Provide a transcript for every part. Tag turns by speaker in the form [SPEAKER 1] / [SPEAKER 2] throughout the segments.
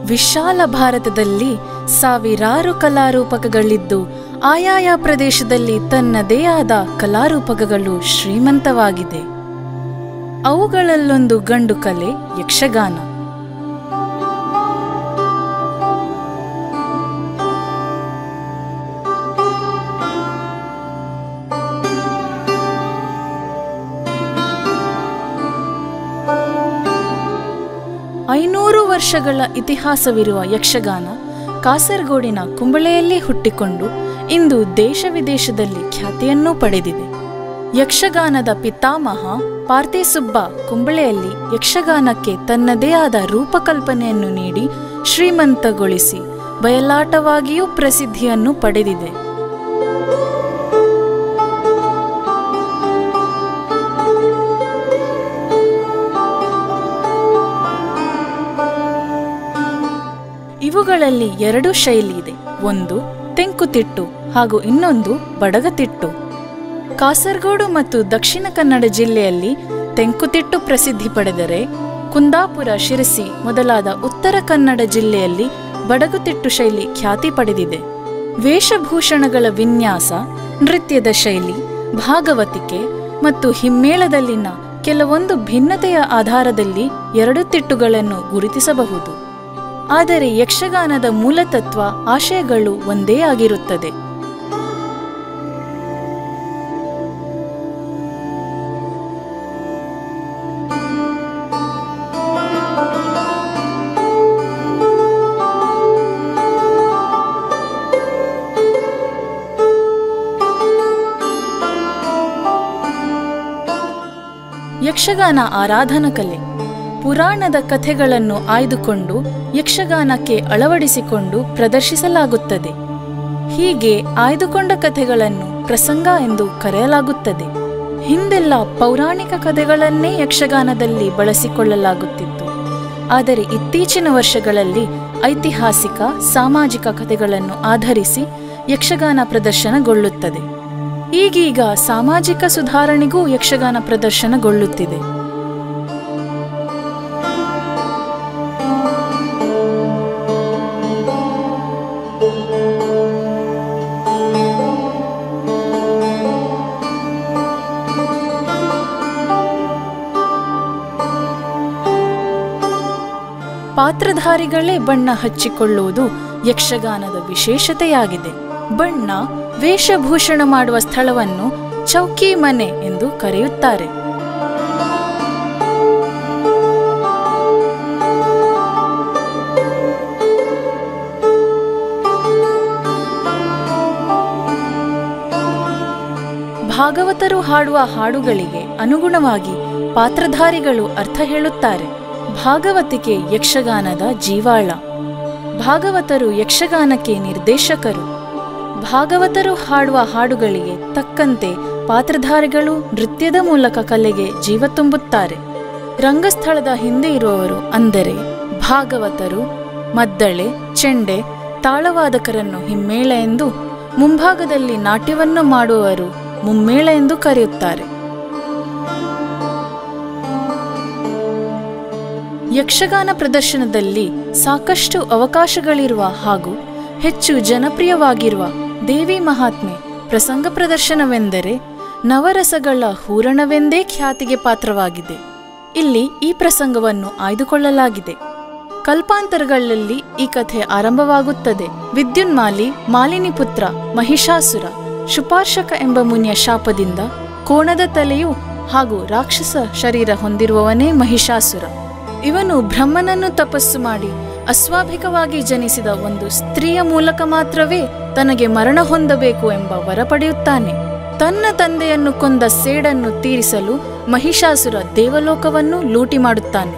[SPEAKER 1] ವಿಶಾಲ ಭಾರತದಲ್ಲಿ ಸಾವಿರಾರು ಕಲಾರೂಪಕಗಳಿದ್ದು ಆಯಾಯ ಪ್ರದೇಶದಲ್ಲಿ ತನ್ನದೇ ಆದ ಕಲಾರೂಪಕಗಳು ಶ್ರೀಮಂತವಾಗಿದೆ ಅವುಗಳಲ್ಲೊಂದು ಗಂಡು ಕಲೆ ಯಕ್ಷಗಾನ ಐನೂರು ವರ್ಷಗಳ ಇತಿಹಾಸವಿರುವ ಯಕ್ಷಗಾನ ಕಾಸರಗೋಡಿನ ಕುಂಬಳೆಯಲ್ಲಿ ಹುಟ್ಟಿಕೊಂಡು ಇಂದು ದೇಶ ವಿದೇಶದಲ್ಲಿ ಖ್ಯಾತಿಯನ್ನೂ ಪಡೆದಿದೆ ಯಕ್ಷಗಾನದ ಪಿತಾಮಹ ಪಾರ್ಥಿಸುಬ್ಬ ಕುಂಬಳೆಯಲ್ಲಿ ಯಕ್ಷಗಾನಕ್ಕೆ ತನ್ನದೇ ಆದ ರೂಪಕಲ್ಪನೆಯನ್ನು ನೀಡಿ ಶ್ರೀಮಂತಗೊಳಿಸಿ ಬಯಲಾಟವಾಗಿಯೂ ಪ್ರಸಿದ್ಧಿಯನ್ನು ಪಡೆದಿದೆ ಇವುಗಳಲ್ಲಿ ಎರಡು ಶೈಲಿ ಇದೆ ಒಂದು ತೆಂಕುತಿಟ್ಟು ಹಾಗೂ ಇನ್ನೊಂದು ಬಡಗತಿಟ್ಟು ಕಾಸರಗೋಡು ಮತ್ತು ದಕ್ಷಿಣ ಕನ್ನಡ ಜಿಲ್ಲೆಯಲ್ಲಿ ತೆಂಕುತಿಟ್ಟು ಪ್ರಸಿದ್ಧಿ ಪಡೆದರೆ ಕುಂದಾಪುರ ಶಿರಸಿ ಮೊದಲಾದ ಉತ್ತರ ಕನ್ನಡ ಜಿಲ್ಲೆಯಲ್ಲಿ ಬಡಗುತಿಟ್ಟು ಶೈಲಿ ಖ್ಯಾತಿ ಪಡೆದಿದೆ ವೇಷಭೂಷಣಗಳ ವಿನ್ಯಾಸ ನೃತ್ಯದ ಶೈಲಿ ಭಾಗವತಿಕೆ ಮತ್ತು ಹಿಮ್ಮೇಳದಲ್ಲಿನ ಕೆಲವೊಂದು ಭಿನ್ನತೆಯ ಆಧಾರದಲ್ಲಿ ಎರಡು ತಿಟ್ಟುಗಳನ್ನು ಗುರುತಿಸಬಹುದು ಆದರೆ ಯಕ್ಷಗಾನದ ಮೂಲತತ್ವ ಆಶಯಗಳು ಒಂದೇ ಆಗಿರುತ್ತದೆ ಯಕ್ಷಗಾನ ಆರಾಧನಾ ಕಲೆ ಪುರಾಣದ ಕಥೆಗಳನ್ನು ಆಯ್ದುಕೊಂಡು ಯಕ್ಷಗಾನಕ್ಕೆ ಅಳವಡಿಸಿಕೊಂಡು ಪ್ರದರ್ಶಿಸಲಾಗುತ್ತದೆ ಹೀಗೆ ಆಯ್ದುಕೊಂಡ ಕಥೆಗಳನ್ನು ಪ್ರಸಂಗ ಎಂದು ಕರೆಯಲಾಗುತ್ತದೆ ಹಿಂದೆಲ್ಲ ಪೌರಾಣಿಕ ಕಥೆಗಳನ್ನೇ ಯಕ್ಷಗಾನದಲ್ಲಿ ಬಳಸಿಕೊಳ್ಳಲಾಗುತ್ತಿತ್ತು ಆದರೆ ಇತ್ತೀಚಿನ ವರ್ಷಗಳಲ್ಲಿ ಐತಿಹಾಸಿಕ ಸಾಮಾಜಿಕ ಕಥೆಗಳನ್ನು ಆಧರಿಸಿ ಯಕ್ಷಗಾನ ಪ್ರದರ್ಶನಗೊಳ್ಳುತ್ತದೆ ಈಗೀಗ ಸಾಮಾಜಿಕ ಸುಧಾರಣೆಗೂ ಯಕ್ಷಗಾನ ಪ್ರದರ್ಶನಗೊಳ್ಳುತ್ತಿದೆ ಪಾತ್ರಧಾರಿಗಳೇ ಬಣ್ಣ ಹಚ್ಚಿಕೊಳ್ಳುವುದು ಯಕ್ಷಗಾನದ ವಿಶೇಷತೆಯಾಗಿದೆ ಬಣ್ಣ ವೇಷಭೂಷಣ ಮಾಡುವ ಸ್ಥಳವನ್ನು ಚೌಕಿ ಮನೆ ಎಂದು ಕರೆಯುತ್ತಾರೆ ಭಾಗವತರು ಹಾಡುವ ಹಾಡುಗಳಿಗೆ ಅನುಗುಣವಾಗಿ ಪಾತ್ರಧಾರಿಗಳು ಅರ್ಥ ಹೇಳುತ್ತಾರೆ ಭಾಗವತಿಕೆ ಯಕ್ಷಗಾನದ ಜೀವಾಳ ಭಾಗವತರು ಯಕ್ಷಗಾನಕ್ಕೆ ನಿರ್ದೇಶಕರು ಭಾಗವತರು ಹಾಡುವ ಹಾಡುಗಳಿಗೆ ತಕ್ಕಂತೆ ಪಾತ್ರಧಾರಿಗಳು ನೃತ್ಯದ ಮೂಲಕ ಕಲೆಗೆ ಜೀವ ತುಂಬುತ್ತಾರೆ ರಂಗಸ್ಥಳದ ಹಿಂದೆ ಇರುವವರು ಅಂದರೆ ಭಾಗವತರು ಮದ್ದಳೆ ಚೆಂಡೆ ತಾಳವಾದಕರನ್ನು ಹಿಮ್ಮೇಳ ಎಂದು ಮುಂಭಾಗದಲ್ಲಿ ನಾಟ್ಯವನ್ನು ಮಾಡುವವರು ಮುಮ್ಮೇಳ ಎಂದು ಕರೆಯುತ್ತಾರೆ ಯಕ್ಷಗಾನ ಪ್ರದರ್ಶನದಲ್ಲಿ ಸಾಕಷ್ಟು ಅವಕಾಶಗಳಿರುವ ಹಾಗೂ ಹೆಚ್ಚು ಜನಪ್ರಿಯವಾಗಿರುವ ದೇವಿ ಮಹಾತ್ಮೆ ಪ್ರಸಂಗ ಪ್ರದರ್ಶನವೆಂದರೆ ನವರಸಗಳ ಹೂರಣವೆಂದೇ ಖ್ಯಾತಿಗೆ ಪಾತ್ರವಾಗಿದೆ ಇಲ್ಲಿ ಈ ಪ್ರಸಂಗವನ್ನು ಆಯ್ದುಕೊಳ್ಳಲಾಗಿದೆ ಕಲ್ಪಾಂತರಗಳಲ್ಲಿ ಈ ಕಥೆ ಆರಂಭವಾಗುತ್ತದೆ ವಿದ್ಯುನ್ಮಾಲಿ ಮಾಲಿನಿ ಪುತ್ರ ಮಹಿಷಾಸುರ ಶುಪಾರ್ಶಕ ಎಂಬ ಮುನಿಯ ಶಾಪದಿಂದ ಕೋಣದ ತಲೆಯು ಹಾಗೂ ರಾಕ್ಷಸ ಶರೀರ ಹೊಂದಿರುವವನೇ ಮಹಿಷಾಸುರ ಇವನು ಬ್ರಹ್ಮನನ್ನು ತಪಸ್ಸು ಮಾಡಿ ಅಸ್ವಾಭಿಕವಾಗಿ ಜನಿಸಿದ ಒಂದು ಸ್ತ್ರೀಯ ಮೂಲಕ ಮಾತ್ರವೇ ತನಗೆ ಮರಣ ಹೊಂದಬೇಕು ಎಂಬ ವರ ಪಡೆಯುತ್ತಾನೆ ತನ್ನ ತಂದೆಯನ್ನು ಕೊಂದ ಸೇಡನ್ನು ತೀರಿಸಲು ಮಹಿಷಾಸುರ ದೇವಲೋಕವನ್ನು ಲೂಟಿ ಮಾಡುತ್ತಾನೆ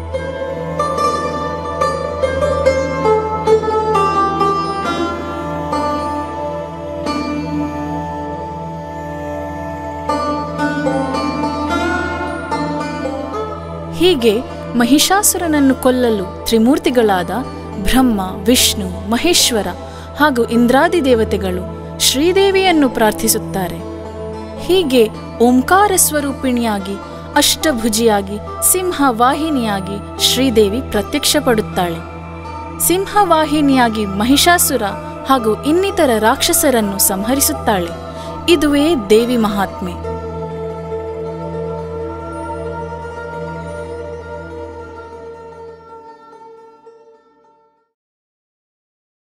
[SPEAKER 1] ಹೀಗೆ ಮಹಿಷಾಸುರನನ್ನು ಕೊಲ್ಲಲು ತ್ರಿಮೂರ್ತಿಗಳಾದ ಬ್ರಹ್ಮ ವಿಷ್ಣು ಮಹೇಶ್ವರ ಹಾಗೂ ಇಂದ್ರಾದಿ ದೇವತೆಗಳು ಶ್ರೀದೇವಿಯನ್ನು ಪ್ರಾರ್ಥಿಸುತ್ತಾರೆ ಹೀಗೆ ಓಂಕಾರ ಸ್ವರೂಪಿಣಿಯಾಗಿ ಅಷ್ಟಭುಜಿಯಾಗಿ ಸಿಂಹ ವಾಹಿನಿಯಾಗಿ ಶ್ರೀದೇವಿ ಪ್ರತ್ಯಕ್ಷಪಡುತ್ತಾಳೆ ಸಿಂಹವಾಹಿನಿಯಾಗಿ ಮಹಿಷಾಸುರ ಹಾಗೂ ಇನ್ನಿತರ ರಾಕ್ಷಸರನ್ನು ಸಂಹರಿಸುತ್ತಾಳೆ ಇದುವೇ ದೇವಿ ಮಹಾತ್ಮೆ